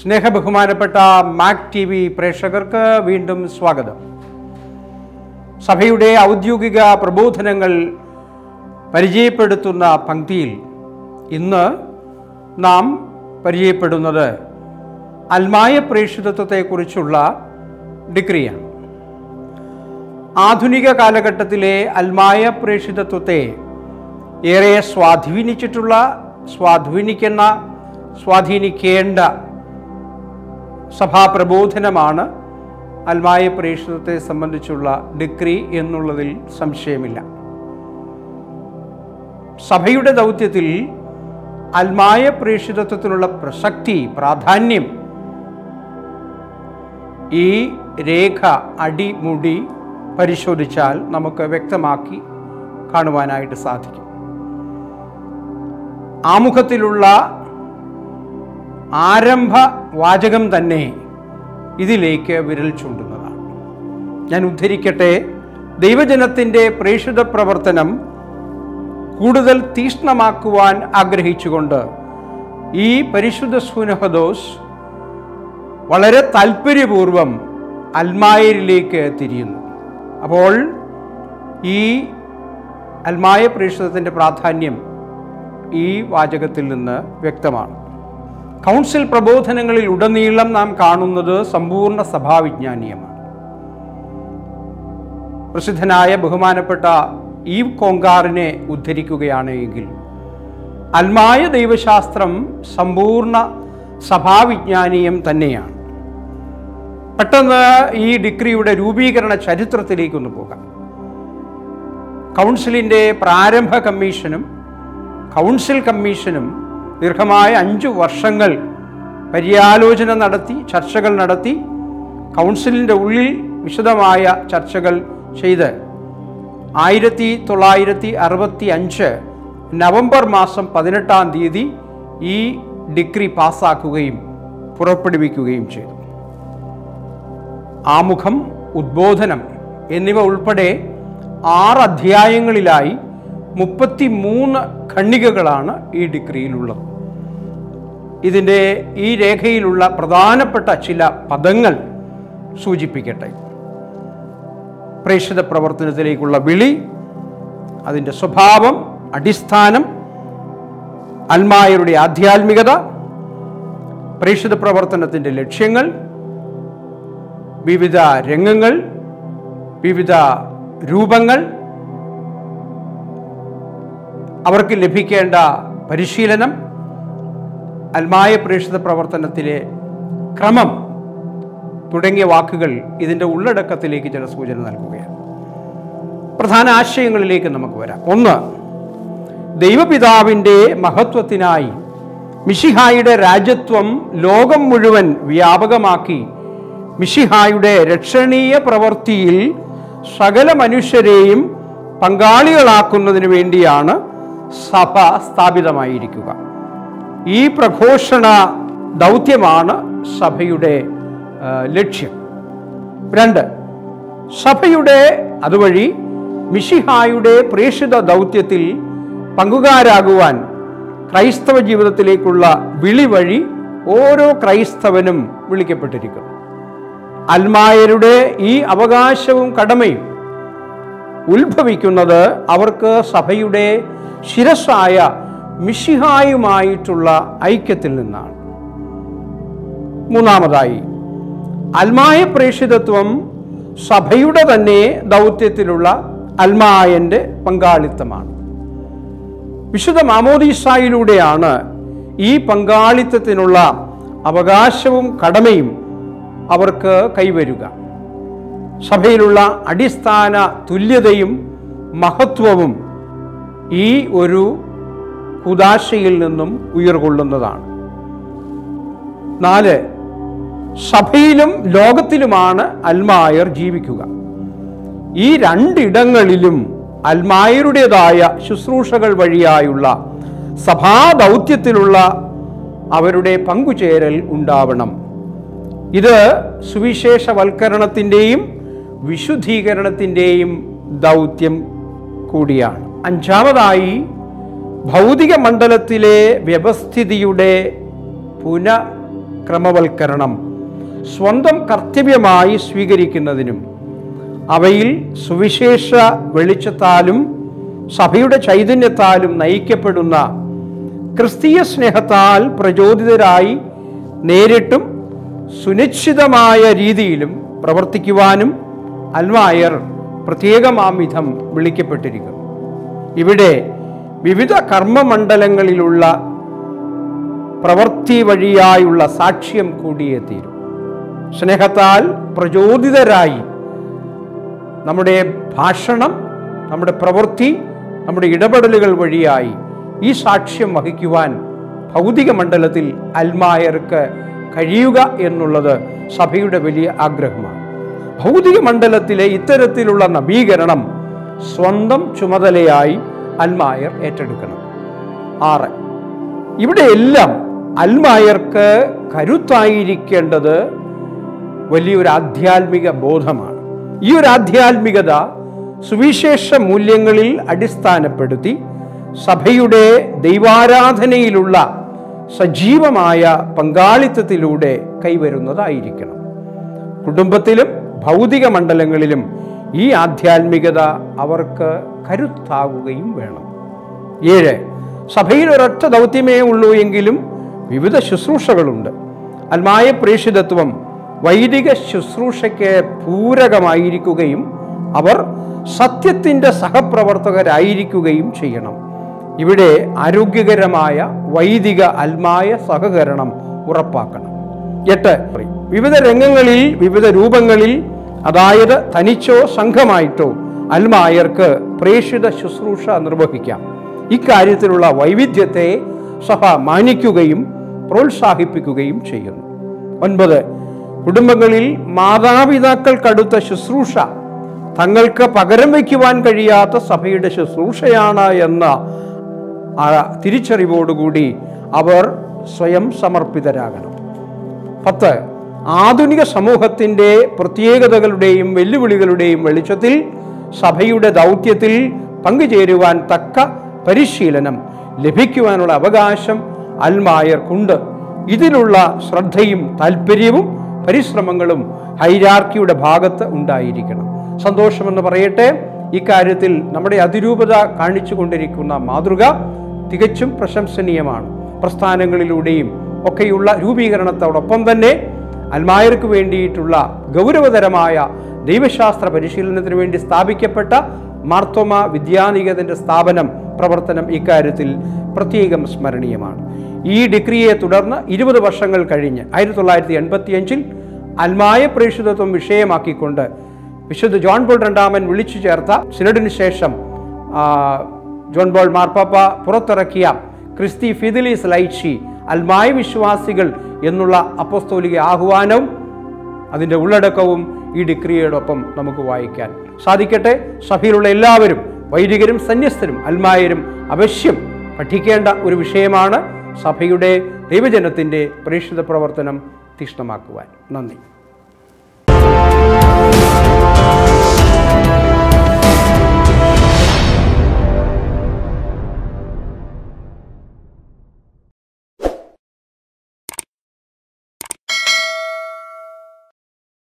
സ്നേഹബഹുമാനപ്പെട്ട Mac T V പ്രേക്ഷകർക്ക് വീണ്ടും സ്വാഗതം സഭയുടെ ഔദ്യോഗിക പ്രബോധനങ്ങൾ പരിചയപ്പെടുത്തുന്ന പങ്ക്തിയിൽ ഇന്ന് നാം പരിചയപ്പെടുന്നത് അൽമായ പ്രേക്ഷിതത്വത്തെക്കുറിച്ചുള്ള ഡിഗ്രിയാണ് ആധുനിക കാലഘട്ടത്തിലെ അൽമായ പ്രേക്ഷിതത്വത്തെ ഏറെ സ്വാധീനിച്ചിട്ടുള്ള സ്വാധീനിക്കുന്ന സ്വാധീനിക്കേണ്ട സഭാപ്രബോധനമാണ് അൽമായ പ്രേക്ഷിതത്തെ സംബന്ധിച്ചുള്ള ഡിഗ്രി എന്നുള്ളതിൽ സംശയമില്ല സഭയുടെ ദൗത്യത്തിൽ അൽമായ പ്രേക്ഷിതത്വത്തിനുള്ള പ്രസക്തി പ്രാധാന്യം ഈ രേഖ അടിമുടി പരിശോധിച്ചാൽ നമുക്ക് വ്യക്തമാക്കി കാണുവാനായിട്ട് സാധിക്കും ആമുഖത്തിലുള്ള ആരംഭ വാചകം തന്നെ ഇതിലേക്ക് വിരൽ ചൂണ്ടുന്നതാണ് ഞാൻ ഉദ്ധരിക്കട്ടെ ദൈവജനത്തിൻ്റെ പ്രേക്ഷിത പ്രവർത്തനം കൂടുതൽ തീഷ്ണമാക്കുവാൻ ആഗ്രഹിച്ചുകൊണ്ട് ഈ പരിശുദ്ധ സുനഹദോസ് വളരെ താല്പര്യപൂർവം അൽമായരിലേക്ക് തിരിയുന്നു അപ്പോൾ ഈ അൽമായ പ്രേക്ഷിതത്തിൻ്റെ പ്രാധാന്യം ഈ വാചകത്തിൽ നിന്ന് വ്യക്തമാണ് കൗൺസിൽ പ്രബോധനങ്ങളിൽ ഉടനീളം നാം കാണുന്നത് സമ്പൂർണ്ണ സഭാവിജ്ഞാനീയമാണ് പ്രസിദ്ധനായ ബഹുമാനപ്പെട്ട ഈവ് കോങ്കാറിനെ ഉദ്ധരിക്കുകയാണ് എങ്കിൽ അൽമായ ദൈവശാസ്ത്രം സമ്പൂർണ്ണ സഭാവിജ്ഞാനീയം തന്നെയാണ് പെട്ടെന്ന് ഈ ഡിഗ്രിയുടെ രൂപീകരണ ചരിത്രത്തിലേക്കൊന്ന് പോകാം കൗൺസിലിൻ്റെ പ്രാരംഭ കമ്മീഷനും കൗൺസിൽ കമ്മീഷനും ദീർഘമായ അഞ്ചു വർഷങ്ങൾ പര്യാലോചന നടത്തി ചർച്ചകൾ നടത്തി കൗൺസിലിൻ്റെ ഉള്ളിൽ വിശദമായ ചർച്ചകൾ ചെയ്ത് ആയിരത്തി തൊള്ളായിരത്തി അറുപത്തി അഞ്ച് നവംബർ മാസം പതിനെട്ടാം തീയതി ഈ ഡിഗ്രി പാസ്സാക്കുകയും പുറപ്പെടുവിക്കുകയും ചെയ്തു ആമുഖം ഉദ്ബോധനം എന്നിവ ഉൾപ്പെടെ ആറ് അധ്യായങ്ങളിലായി മുപ്പത്തി മൂന്ന് ഖണ്ഡികകളാണ് ഈ ഡിഗ്രിയിലുള്ളത് ഇതിൻ്റെ ഈ രേഖയിലുള്ള പ്രധാനപ്പെട്ട ചില പദങ്ങൾ സൂചിപ്പിക്കട്ടെ പ്രേക്ഷിത പ്രവർത്തനത്തിലേക്കുള്ള വിളി അതിൻ്റെ സ്വഭാവം അടിസ്ഥാനം അൽമായരുടെ ആധ്യാത്മികത പ്രേക്ഷിത പ്രവർത്തനത്തിൻ്റെ ലക്ഷ്യങ്ങൾ വിവിധ രംഗങ്ങൾ വിവിധ രൂപങ്ങൾ അവർക്ക് ലഭിക്കേണ്ട പരിശീലനം അൽമായ പ്രേക്ഷിത പ്രവർത്തനത്തിലെ ക്രമം തുടങ്ങിയ വാക്കുകൾ ഇതിൻ്റെ ഉള്ളടക്കത്തിലേക്ക് ചില സൂചന നൽകുകയാണ് പ്രധാന ആശയങ്ങളിലേക്ക് നമുക്ക് വരാം ഒന്ന് ദൈവപിതാവിൻ്റെ മഹത്വത്തിനായി മിഷിഹായുടെ രാജ്യത്വം ലോകം മുഴുവൻ വ്യാപകമാക്കി മിഷിഹായുടെ രക്ഷണീയ പ്രവൃത്തിയിൽ സകല മനുഷ്യരെയും പങ്കാളികളാക്കുന്നതിന് വേണ്ടിയാണ് സഭ സ്ഥാപിതമായിരിക്കുക ഈ പ്രഘോഷണ ദൗത്യമാണ് സഭയുടെ ആ, ലക്ഷ്യം രണ്ട് സഭയുടെ അതുവഴി മിഷിഹായുടെ പ്രേക്ഷിത ദൗത്യത്തിൽ പങ്കുകാരാകുവാൻ ക്രൈസ്തവ ജീവിതത്തിലേക്കുള്ള വിളി വഴി ഓരോ ക്രൈസ്തവനും വിളിക്കപ്പെട്ടിരിക്കുന്നു അൽമായരുടെ ഈ അവകാശവും കടമയും ഉത്ഭവിക്കുന്നത് അവർക്ക് സഭയുടെ ശിരസ്സായ മിഷിഹായുമായിട്ടുള്ള ഐക്യത്തിൽ നിന്നാണ് മൂന്നാമതായി അൽമായ പ്രേക്ഷിതത്വം സഭയുടെ തന്നെ ദൗത്യത്തിലുള്ള അൽമായന്റെ പങ്കാളിത്തമാണ് വിശുദ്ധ മാമോദീസായിലൂടെയാണ് ഈ പങ്കാളിത്തത്തിനുള്ള അവകാശവും കടമയും അവർക്ക് കൈവരുക സഭയിലുള്ള അടിസ്ഥാന തുല്യതയും മഹത്വവും ഈ ഒരു കുദാശയിൽ നിന്നും ഉയർകൊള്ളുന്നതാണ് നാല് സഭയിലും ലോകത്തിലുമാണ് അൽമായർ ജീവിക്കുക ഈ രണ്ടിടങ്ങളിലും അൽമായരുടേതായ ശുശ്രൂഷകൾ വഴിയായുള്ള സഭാദൗത്യത്തിലുള്ള അവരുടെ പങ്കുചേരൽ ഉണ്ടാവണം ഇത് സുവിശേഷവൽക്കരണത്തിൻ്റെയും വിശുദ്ധീകരണത്തിൻ്റെയും ദൗത്യം കൂടിയാണ് അഞ്ചാമതായി ഭൗതിക മണ്ഡലത്തിലെ വ്യവസ്ഥിതിയുടെ പുന ക്രമവൽക്കരണം സ്വന്തം കർത്തവ്യമായി സ്വീകരിക്കുന്നതിനും അവയിൽ സുവിശേഷ വെളിച്ചത്താലും സഭയുടെ ചൈതന്യത്താലും നയിക്കപ്പെടുന്ന ക്രിസ്തീയ സ്നേഹത്താൽ പ്രചോദിതരായി നേരിട്ടും സുനിശ്ചിതമായ രീതിയിലും പ്രവർത്തിക്കുവാനും അൽമായർ പ്രത്യേകമാം വിധം വിളിക്കപ്പെട്ടിരിക്കുന്നു ഇവിടെ വിവിധ കർമ്മമണ്ഡലങ്ങളിലുള്ള പ്രവൃത്തി വഴിയായുള്ള സാക്ഷ്യം കൂടിയേ തീരും സ്നേഹത്താൽ പ്രചോദിതരായി നമ്മുടെ ഭാഷണം നമ്മുടെ പ്രവൃത്തി നമ്മുടെ ഇടപെടലുകൾ വഴിയായി ഈ സാക്ഷ്യം വഹിക്കുവാൻ ഭൗതിക മണ്ഡലത്തിൽ അൽമായർക്ക് കഴിയുക എന്നുള്ളത് സഭയുടെ വലിയ ആഗ്രഹമാണ് ഭൗതിക മണ്ഡലത്തിലെ ഇത്തരത്തിലുള്ള നവീകരണം സ്വന്തം ചുമതലയായി അൽമായർ ഏറ്റെടുക്കണം ആറ് ഇവിടെയെല്ലാം അൽമായർക്ക് കരുത്തായിരിക്കേണ്ടത് വലിയൊരു ആധ്യാത്മിക ബോധമാണ് ഈ ഒരു ആധ്യാത്മികത സുവിശേഷ മൂല്യങ്ങളിൽ അടിസ്ഥാനപ്പെടുത്തി സഭയുടെ ദൈവാരാധനയിലുള്ള സജീവമായ പങ്കാളിത്തത്തിലൂടെ കൈവരുന്നതായിരിക്കണം കുടുംബത്തിലും ഭൗതിക മണ്ഡലങ്ങളിലും ഈ ആധ്യാത്മികത അവർക്ക് കരുത്താവുകയും വേണം ഏഴ് സഭയിൽ ഒരൊറ്റ ദൗത്യമേ ഉള്ളൂ എങ്കിലും വിവിധ ശുശ്രൂഷകളുണ്ട് അൽമായ പ്രേഷിതത്വം വൈദിക ശുശ്രൂഷയ്ക്ക് പൂരകമായിരിക്കുകയും അവർ സത്യത്തിൻ്റെ സഹപ്രവർത്തകരായിരിക്കുകയും ചെയ്യണം ഇവിടെ ആരോഗ്യകരമായ വൈദിക അൽമായ സഹകരണം ഉറപ്പാക്കണം എട്ട് വിവിധ രംഗങ്ങളിൽ വിവിധ രൂപങ്ങളിൽ അതായത് തനിച്ചോ സംഘമായിട്ടോ അൽമായർക്ക് പ്രേഷിത ശുശ്രൂഷ നിർവഹിക്കാം ഇക്കാര്യത്തിലുള്ള വൈവിധ്യത്തെ സഭ മാനിക്കുകയും പ്രോത്സാഹിപ്പിക്കുകയും ചെയ്യുന്നു ഒൻപത് കുടുംബങ്ങളിൽ മാതാപിതാക്കൾക്കടുത്ത ശുശ്രൂഷ തങ്ങൾക്ക് പകരം വയ്ക്കുവാൻ കഴിയാത്ത സഭയുടെ ശുശ്രൂഷയാണ് എന്ന ആ തിരിച്ചറിവോടുകൂടി അവർ സ്വയം സമർപ്പിതരാകണം പത്ത് ആധുനിക സമൂഹത്തിൻ്റെ പ്രത്യേകതകളുടെയും വെല്ലുവിളികളുടെയും വെളിച്ചത്തിൽ സഭയുടെ ദൗത്യത്തിൽ പങ്കുചേരുവാൻ തക്ക പരിശീലനം ലഭിക്കുവാനുള്ള അവകാശം അൽമായർക്കുണ്ട് ഇതിലുള്ള ശ്രദ്ധയും താല്പര്യവും പരിശ്രമങ്ങളും ഹൈരാർക്കിയുടെ ഭാഗത്ത് ഉണ്ടായിരിക്കണം സന്തോഷമെന്ന് പറയട്ടെ ഇക്കാര്യത്തിൽ നമ്മുടെ അതിരൂപത കാണിച്ചു കൊണ്ടിരിക്കുന്ന മാതൃക തികച്ചും പ്രശംസനീയമാണ് പ്രസ്ഥാനങ്ങളിലൂടെയും ഒക്കെയുള്ള രൂപീകരണത്തോടൊപ്പം തന്നെ അൽമായർക്ക് വേണ്ടിയിട്ടുള്ള ഗൗരവതരമായ ദൈവശാസ്ത്ര പരിശീലനത്തിന് വേണ്ടി സ്ഥാപിക്കപ്പെട്ട മാർത്തോമ വിദ്യാനികേതന്റെ സ്ഥാപനം പ്രവർത്തനം ഇക്കാര്യത്തിൽ പ്രത്യേകം സ്മരണീയമാണ് ഈ ഡിഗ്രിയെ തുടർന്ന് ഇരുപത് വർഷങ്ങൾ കഴിഞ്ഞ് ആയിരത്തി തൊള്ളായിരത്തി എൺപത്തിയഞ്ചിൽ അൽമായ പ്രേക്ഷിതത്വം വിഷയമാക്കിക്കൊണ്ട് വിശുദ്ധ ജോൺ പോൾ രണ്ടാമൻ വിളിച്ചു ചേർത്ത സിനഡിന് ശേഷം ആ, ജോൺ പോൾ മാർപ്പാപ്പ പുറത്തിറക്കിയ ക്രിസ്തി ഫിദിലിസ് ലൈച്ചി അൽമായ വിശ്വാസികൾ എന്നുള്ള അപ്പസ്തോലിക ആഹ്വാനവും അതിൻ്റെ ഉള്ളടക്കവും ഈ ഡിഗ്രിയോടൊപ്പം നമുക്ക് വായിക്കാൻ സാധിക്കട്ടെ സഭയിലുള്ള എല്ലാവരും വൈദികരും സന്യസ്തരും അൽമായരും അവശ്യം പഠിക്കേണ്ട ഒരു വിഷയമാണ് സഭയുടെ ദൈവജനത്തിൻ്റെ പ്രേക്ഷിത പ്രവർത്തനം തീക്ഷ്ണമാക്കുവാൻ നന്ദി